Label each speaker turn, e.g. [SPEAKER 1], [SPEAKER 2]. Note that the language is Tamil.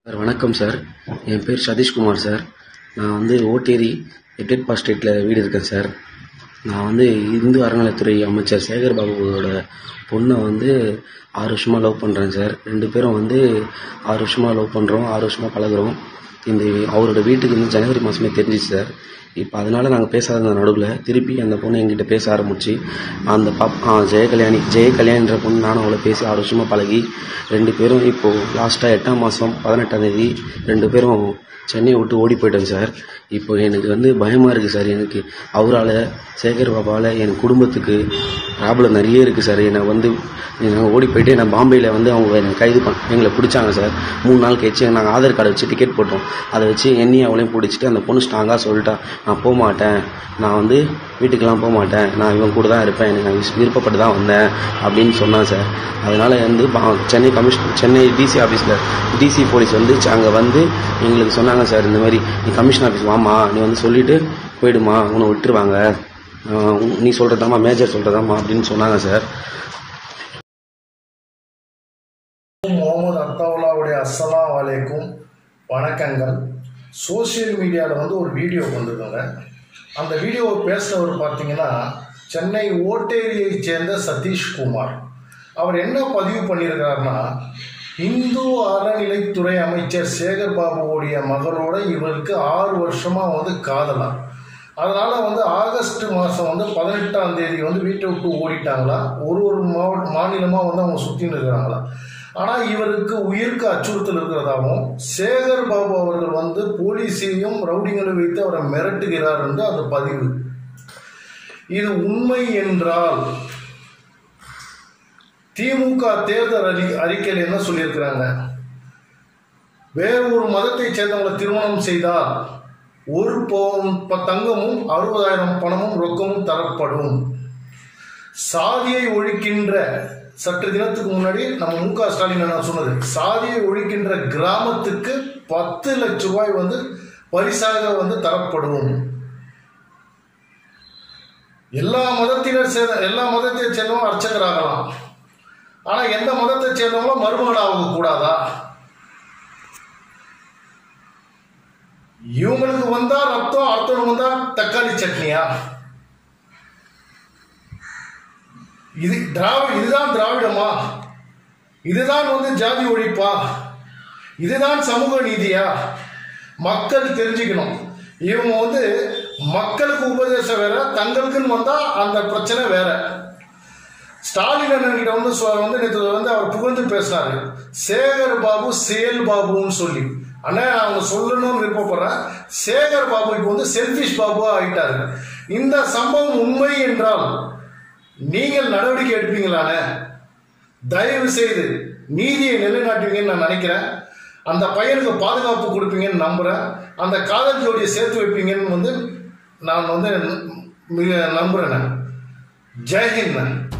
[SPEAKER 1] சார் வணக்கம் சார் என் பேர் சதீஷ்குமார் சார் நான் வந்து ஓட்டேரி எட்டட் ஸ்ட்ரீட்டில் வீடு இருக்கேன் சார் நான் வந்து இந்து அறநிலைத்துறை அமைச்சர் சேகர் பாபுவோட பொண்ணை வந்து ஆறு வருஷமாக லவ் பண்ணுறேன் சார் ரெண்டு பேரும் வந்து ஆறு வருஷமாக லவ் பண்ணுறோம் ஆறு வருஷமாக பழகுறோம் இந்த அவரோட வீட்டுக்கு வந்து ஜனவரி மாதமே தெரிஞ்சிச்சு சார் இப்போ அதனால நாங்கள் பேசாத நடுவில் திருப்பி அந்த பொண்ணு எங்கிட்ட பேச ஆரம்பிச்சு அந்த பாப் ஆ, ஜெய கல்யாணி ஜெய கல்யாணின்ற பொண்ணு நானும் அவளை பேசி ஆறு வருஷமாக பழகி ரெண்டு பேரும் இப்போது லாஸ்ட்டாக எட்டாம் மாதம் பதினெட்டாம் தேதி ரெண்டு பேரும் சென்னையை விட்டு ஓடி போயிட்டோம் சார் இப்போ எனக்கு வந்து பயமாக இருக்குது சார் எனக்கு அவரால் சேகர் பாபாவால் என் குடும்பத்துக்கு ப்ராப்ளம் நிறைய இருக்குது சார் என்னை வந்து நாங்கள் ஓடி போயிட்டு நான் பாம்பேயில் வந்து அவங்க என்னை கைது பண்ண எங்களை பிடிச்சாங்க சார் மூணு நாள் கழிச்சு நாங்கள் ஆதார் கார்டை வச்சு டிக்கெட் போட்டோம் அதை வச்சு என்னையும் அவளையும் பிடிச்சிட்டு அந்த பொண்ணு ஸ்ட்ராங்காக சொல்லிட்டா நான் போக மாட்டேன் நான் வந்து வீட்டுக்கெல்லாம் போக மாட்டேன் நான் இவன் கூட தான் இருப்பேன் எனக்கு நான் விஸ்- விருப்பப்பட்டு தான் வந்தேன் அப்படின்னு சொன்னான் சார் அதனால் வந்து பா- சென்னை கமிஷன் சென்னை டிசி ஆஃபீஸில் டிசி போலீஸ் வந்து அங்கே வந்து எங்களுக்கு சொன்னாங்க சார் இந்த மாதிரி நீ கமிஷன் ஆஃபீஸ் வாமா நீ வந்து சொல்லிவிட்டு போயிடுமா உன்னை விட்டுருவாங்க ஆஹ் உ- நீ சொல்கிறதாம்மா மேஜர் சொல்கிறதாம்மா அப்படின்னு சொன்னாங்க சார்
[SPEAKER 2] முகமது அத்தாவுல்லாவுடைய அஸ்ஸலாம் வலைக்கும் வணக்கங்கள் சோஷியல் மீடியாவில் வந்து ஒரு வீடியோ வந்திருக்குங்க அந்த வீடியோவை பேசுனவர் பார்த்தீங்கன்னா சென்னை ஓட்டேரியைச் சேர்ந்த சதீஷ்குமார் அவர் என்ன பதிவு பண்ணியிருக்காருன்னா இந்து அறநிலைத்துறை அமைச்சர் சேகர் பாபுவோடைய மகளோட இவருக்கு ஆறு வருஷமாக வந்து காதலா அதனால வந்து ஆகஸ்ட் மாதம் வந்து பதினெட்டாம் தேதி வந்து வீட்டை விட்டு ஓடிட்டாங்களா ஒரு ஒரு மாவட்ட மாநிலமாக வந்து அவங்க சுற்றின்னு இருக்கிறாங்களா ஆனால் இவருக்கு உயிருக்கு அச்சுறுத்தல் இருக்கிறதாகவும் சேகர் பாபு அவர்கள் வந்து போலீஸையும் ரவுடிங்களை வைத்து அவரை மிரட்டுகிறார் என்று அந்த பதிவு இது உண்மை என்றால் திமுக தேர்தல் அறி அறிக்கையில் என்ன சொல்லியிருக்கிறாங்க வேறு ஒரு மதத்தைச் சேர்ந்தவங்களை திருமணம் செய்தால் ஒரு பவுன் ப- தங்கமும் அறுபதாயிரம் பணமும் ரொக்கமும் தரப்படும் சாதியை ஒழிக்கின்ற சற்று தினத்துக்கு முன்னாடி நம்ம மு க ஸ்டாலின் என்ன சொன்னது சாதியை ஒழிக்கின்ற கிராமத்துக்கு பத்து லட்ச ரூபாய் வந்து பரிசாக வந்து தரப்படும் எல்லா மதத்தினர் சேர்ந்த எல்லா மதத்தை சேர்ந்தவங்க அர்ச்சகராகலாம் ஆனா எந்த மதத்தை சேர்ந்தவங்களும் மருமகனாக கூடாதா இவங்களுக்கு வந்தா ரத்தம் அர்த்தம் வந்தா தக்காளி சட்னியா இது திராவிட இதுதான் திராவிடமா இதுதான் வந்து ஜாதி ஒழிப்பா இதுதான் சமூக நீதியா மக்கள் தெரிஞ்சுக்கணும் இவங்க வந்து மக்களுக்கு உபதேசம் வேற தங்களுக்குன்னு வந்தா அந்த பிரச்சனை வேற ஸ்டாலின் அண்ணன்கிட்ட வந்து சொ- வந்து நேற்று வந்து அவர் புகழ்ந்து பேசினாரு சேகர் பாபு செயல் பாபுன்னு சொல்லி அண்ணா அவங்க சொல்லணும்னு விருப்பப்படுறேன் சேகர் பாபு இப்போ வந்து செல்ஃபிஷ் பாபுவா ஆயிட்டாரு இந்த சம்பவம் உண்மை என்றால் நீங்கள் நடவடிக்கை எடுப்பீங்களானே தயவு செய்து நீதியை நிலைநாட்டுவீங்கன்னு நான் நினைக்கிறேன் அந்த பையனுக்கு பாதுகாப்பு கொடுப்பீங்கன்னு நம்புறேன் அந்த காதல் ஜோடியை சேர்த்து வைப்பீங்கன்னு வந்து நான் வந்து மிக நம்புறேன் ஜெய்ஹிந்த்